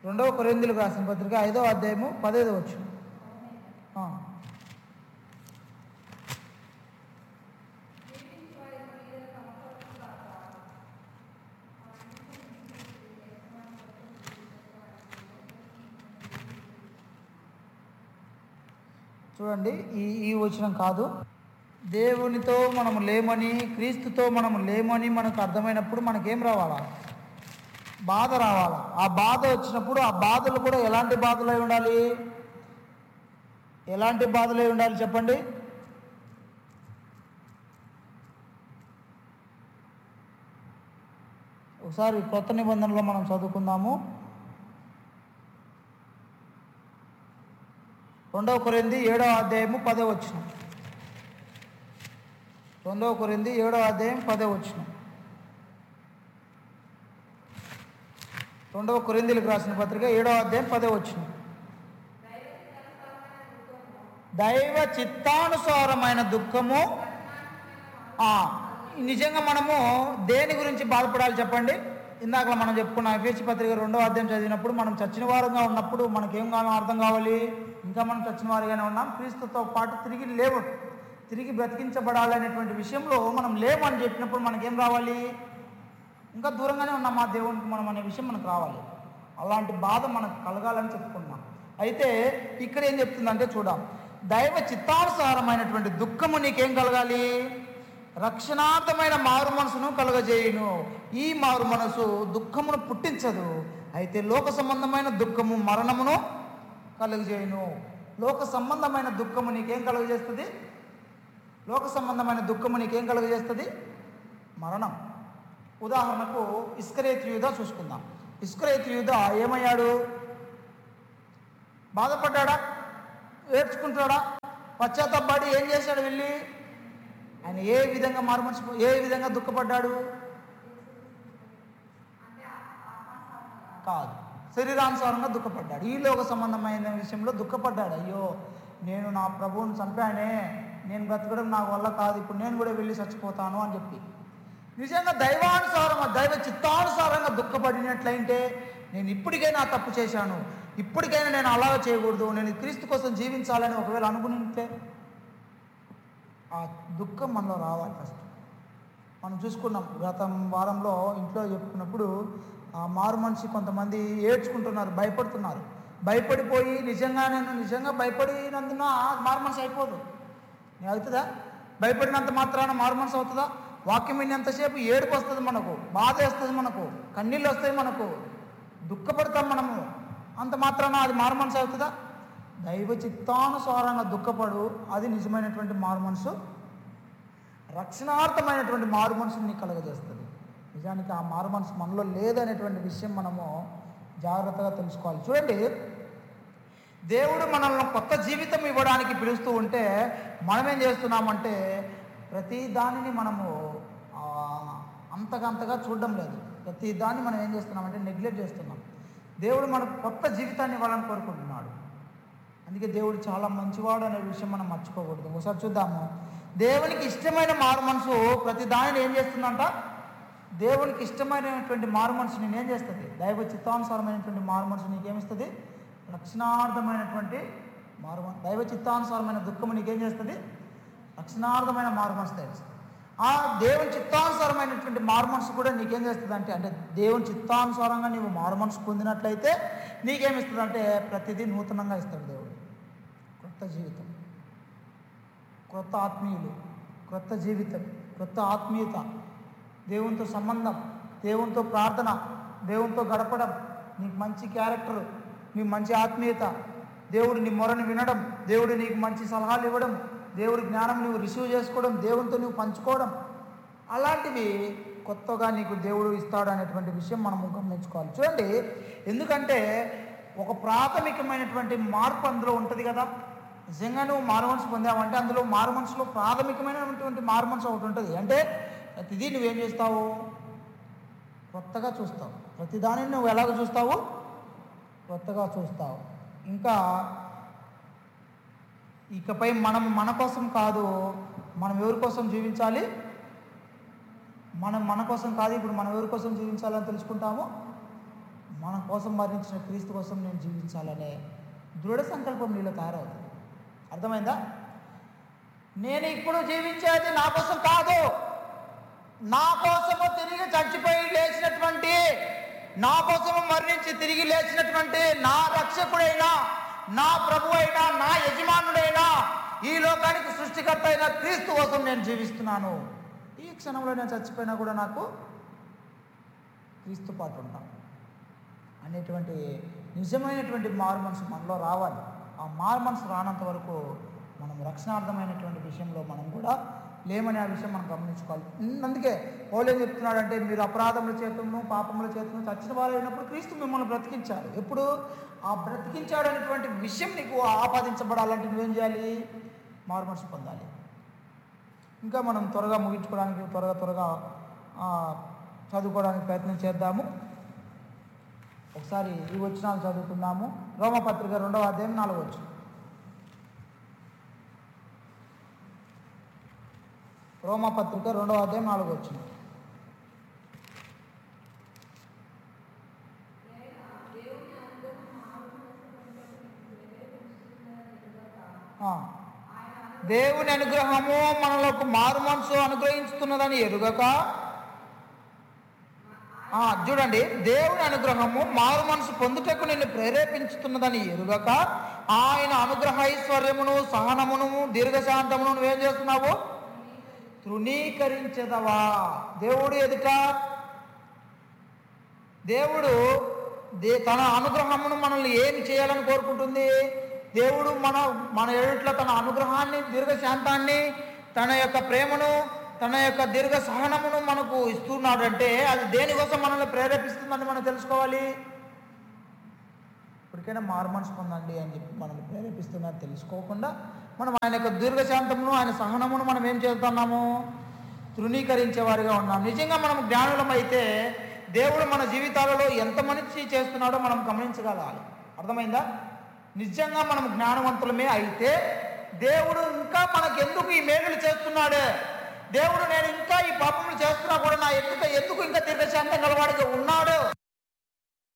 రెండవ కొరిందులకు రాసిన పత్రిక ఐదో అధ్యాయము పదైదో వచ్చు చూడండి ఈ ఈ వచనం కాదు దేవునితో మనము లేమని క్రీస్తుతో మనము లేమని మనకు అర్థమైనప్పుడు మనకేం రావాలా బాధ రావాలా ఆ బాధ వచ్చినప్పుడు ఆ బాధలు కూడా ఎలాంటి బాధలు అయి ఉండాలి ఎలాంటి బాధలు అయి ఉండాలి చెప్పండి ఒకసారి కొత్త నిబంధనలో మనం చదువుకుందాము రెండవ కొరింది ఏడవ అధ్యాయము పదే వచ్చిన రెండవ కొరింది ఏడవ అధ్యాయం పదే వచ్చిన రెండవ కొరిందీలకు రాసిన పత్రిక ఏడవ అధ్యాయం పదే వచ్చిన దైవ చిత్తానుసారమైన దుఃఖము ఆ, నిజంగా మనము దేని గురించి బాధపడాలి చెప్పండి ఇందాక మనం చెప్పుకున్నాం ఎఫ్ఎస్సి పత్రిక రెండో అధ్యాయం చదివినప్పుడు మనం చచ్చిన వారంగా ఉన్నప్పుడు మనకేం కావాలో అర్థం కావాలి ఇంకా మనం చచ్చిన వారిగానే ఉన్నాం క్రీస్తుతో పాటు తిరిగి లేవు తిరిగి బ్రతికించబడాలి అనేటువంటి విషయంలో మనం లేవు అని చెప్పినప్పుడు మనకేం రావాలి ఇంకా దూరంగానే ఉన్నాం మా దేవునికి మనం అనే విషయం మనకు రావాలి అలాంటి బాధ మనకు కలగాలని చెప్పుకున్నాం అయితే ఇక్కడ ఏం చెప్తుందంటే చూడాం దైవ చిత్తానుసారమైనటువంటి దుఃఖము నీకేం కలగాలి రక్షణార్థమైన మారు మనసును కలగజేయును ఈ మారు మనసు దుఃఖమును పుట్టించదు అయితే లోక సంబంధమైన దుఃఖము మరణమును కలుగజేయును లోక సంబంధమైన దుఃఖము నీకేం కలుగజేస్తుంది లోక సంబంధమైన దుఃఖము నీకేం కలుగజేస్తుంది మరణం ఉదాహరణకు ఇస్కరేత్ యూద చూసుకుందాం ఇస్కరేత్ యూద ఏమయ్యాడు బాధపడ్డాడా ఏడ్చుకుంటాడా పశ్చాత్తపడి ఏం చేశాడు వెళ్ళి ఆయన ఏ విధంగా మారుమనిషి ఏ విధంగా దుఃఖపడ్డాడు కాదు శరీరానుసారంగా దుఃఖపడ్డాడు ఈ లోక సంబంధమైన విషయంలో దుఃఖపడ్డాడు అయ్యో నేను నా ప్రభువుని చంపానే నేను బ్రతకడం నాకు వల్ల కాదు ఇప్పుడు నేను కూడా వెళ్ళి చచ్చిపోతాను అని చెప్పి నిజంగా దైవానుసారం దైవ చిత్తానుసారంగా దుఃఖపడినట్లయితే నేను ఇప్పటికైనా ఆ తప్పు చేశాను ఇప్పటికైనా నేను అలా చేయకూడదు నేను క్రీస్తు కోసం జీవించాలని ఒకవేళ అనుకునింటే ఆ దుఃఖం మనలో రావాలి ఫస్ట్ మనం చూసుకున్నాం గత వారంలో ఇంట్లో చెప్పుకున్నప్పుడు ఆ మారు మనిషి కొంతమంది ఏడ్చుకుంటున్నారు భయపడుతున్నారు భయపడిపోయి నిజంగా నేను నిజంగా భయపడినందున మారు మనసు అయిపోదు నేను అవుతుందా భయపడినంత మాత్రాన మారు మనసు అవుతుందా వాక్యం విన్నంతసేపు ఏడుపు వస్తుంది మనకు బాధ వేస్తుంది మనకు కన్నీళ్ళు వస్తాయి మనకు దుఃఖపడతాం మనము అంత మాత్రాన అది మారు మనసు అవుతుందా దైవ చిత్తానుసారంగా దుఃఖపడు అది నిజమైనటువంటి మారు మనసు రక్షణార్థమైనటువంటి మారు మనసుని నీకు కలగజేస్తుంది నిజానికి ఆ మారు మనసు మనలో లేదనేటువంటి విషయం మనము జాగ్రత్తగా తెలుసుకోవాలి చూడండి దేవుడు మనల్ని కొత్త జీవితం ఇవ్వడానికి పిలుస్తూ ఉంటే మనం ఏం చేస్తున్నామంటే ప్రతి దానిని మనము ఆ, అంతకంతగా చూడడం లేదు ప్రతి దాన్ని మనం ఏం చేస్తున్నామంటే నెగ్లెక్ట్ చేస్తున్నాం దేవుడు మనకు కొత్త జీవితాన్ని ఇవ్వాలని కోరుకుంటున్నాడు అందుకే దేవుడు చాలా మంచివాడు అనే విషయం మనం మర్చిపోకూడదు ఒకసారి చూద్దాము దేవునికి ఇష్టమైన మారు మనసు ప్రతి దానిని ఏం చేస్తుందంట దేవునికి ఇష్టమైనటువంటి మారు మనసు నేను ఏం చేస్తుంది దైవ చిత్తానుసారమైనటువంటి మారు మనసు నీకేమిస్తుంది రక్షణార్థమైనటువంటి మారు మన- దైవ చిత్తానుసారమైన దుఃఖము నీకేం చేస్తుంది రక్షణార్థమైన మారు మనసు తెలుస్తుంది ఆ దేవుని చిత్తానుసారమైనటువంటి మారు మనసు కూడా నీకేం చేస్తుంది అంటే అంటే దేవుని చిత్తానుసారంగా నీవు మారు మనసు పొందినట్లయితే నీకేమిస్తుంది అంటే ప్రతిదీ నూతనంగా ఇస్తాడు దేవుడు కొత్త జీవితం కొత్త ఆత్మీయులు కొత్త జీవితం కొత్త ఆత్మీయత దేవునితో సంబంధం దేవునితో ప్రార్థన దేవునితో గడపడం నీకు మంచి క్యారెక్టర్ నీ మంచి ఆత్మీయత దేవుడు నీ మొరని వినడం దేవుడు నీకు మంచి సలహాలు ఇవ్వడం దేవుడి జ్ఞానం నువ్వు రిసీవ్ చేసుకోవడం దేవునితో నువ్వు పంచుకోవడం అలాంటివి కొత్తగా నీకు దేవుడు ఇస్తాడు అనేటువంటి విషయం మనం గమనించుకోవాలి చూడండి ఎందుకంటే ఒక ప్రాథమికమైనటువంటి మార్పు అందులో ఉంటుంది కదా నిజంగా నువ్వు మారు మనసు పొందావంటే అందులో మారు మనసులో ప్రాథమికమైనటువంటి మారు మనసు ఒకటి ఉంటుంది అంటే ప్రతిదీ నువ్వేం చేస్తావు కొత్తగా చూస్తావు ప్రతిదానిని నువ్వు ఎలాగ చూస్తావు కొత్తగా చూస్తావు ఇంకా ఇకపై మనం మన కోసం కాదు మనం ఎవరి కోసం జీవించాలి మనం మన కోసం కాదు ఇప్పుడు మనం ఎవరి కోసం జీవించాలని తెలుసుకుంటాము మన కోసం మరణించిన క్రీస్తు కోసం నేను జీవించాలనే దృఢ సంకల్పం నీలో తయారవుతుంది అర్థమైందా నేను ఇప్పుడు జీవించేది నా కోసం కాదు నా కోసము తిరిగి చచ్చిపోయి లేచినటువంటి నా కోసము మరణించి తిరిగి లేచినటువంటి నా రక్షకుడైనా నా ప్రభు అయినా నా యజమానుడైనా ఈ లోకానికి సృష్టికర్త అయిన క్రీస్తు కోసం నేను జీవిస్తున్నాను ఈ క్షణంలో నేను చచ్చిపోయినా కూడా నాకు క్రీస్తు పాటు ఉంటాం అనేటువంటి నిజమైనటువంటి మారు మనసు మనలో రావాలి ఆ మారు మనసు రానంత వరకు మనం రక్షణార్థమైనటువంటి విషయంలో మనం కూడా లేమనే ఆ విషయం మనం గమనించుకోవాలి ఉమ్, అందుకే పౌలు ఏం చెప్తున్నాడంటే మీరు అపరాధముల చేతులను పాపముల చేతులను చచ్చిన వారు అయినప్పుడు క్రీస్తు మిమ్మల్ని బ్రతికించాడు ఎప్పుడు ఆ బ్రతికించాడు అనేటువంటి విషయం నీకు ఆపాదించబడాలంటే నువ్వేం చేయాలి మారు మనసు పొందాలి ఇంకా మనం త్వరగా ముగించుకోవడానికి త్వరగా త్వరగా ఆ, చదువుకోవడానికి ప్రయత్నం చేద్దాము ఒకసారి ఈ వచనాలు చదువుకుందాము రోమపత్రిక రెండవ అధ్యాయం నాలుగు వచ్చు రోమపత్రిక రెండవ అధ్యాయం నాలుగు వచ్చిన దేవుని అనుగ్రహము మనలకు మారు మనసు అనుగ్రహించుతున్నదని ఎరుగక ఆ, చూడండి దేవుని అనుగ్రహము మారు మనసు పొందుటకు నిన్ను ప్రేరేపించుతున్నదని ఎరుగక ఆయన అనుగ్రహ ఐశ్వర్యమును సహనమును దీర్ఘశాంతమును నువ్వేం చేస్తున్నావు తృణీకరించదవా దేవుడు ఎదుట దేవుడు దే తన అనుగ్రహమును మనల్ని ఏం చేయాలని కోరుకుంటుంది దేవుడు మన మన ఎదుట్ల తన అనుగ్రహాన్ని దీర్ఘశాంతాన్ని తన యొక్క ప్రేమను తన యొక్క దీర్ఘ సహనమును మనకు ఇస్తున్నాడంటే అది దేనికోసం మనల్ని ప్రేరేపిస్తుందని మనం తెలుసుకోవాలి ఇప్పటికైనా మారు మనసు పొందండి అని చెప్పి మనల్ని ప్రేరేపిస్తున్నారు తెలుసుకోకుండా మనం ఆయన యొక్క దీర్ఘశాంతమును ఆయన సహనమును మనం ఏం చేస్తున్నాము తృణీకరించే వారిగా ఉన్నాం నిజంగా మనం జ్ఞానులం అయితే దేవుడు మన జీవితాలలో ఎంత మంచి చేస్తున్నాడో మనం గమనించగలగాలి అర్థమైందా నిజంగా మనం జ్ఞానవంతులమే అయితే దేవుడు ఇంకా మనకెందుకు ఈ మేలులు చేస్తున్నాడే దేవుడు నేను ఇంకా ఈ పాపములు చేస్తున్నా కూడా నా ఎందుకు ఎందుకు ఇంకా దీర్ఘశాంతం గలవాడిగా ఉన్నాడు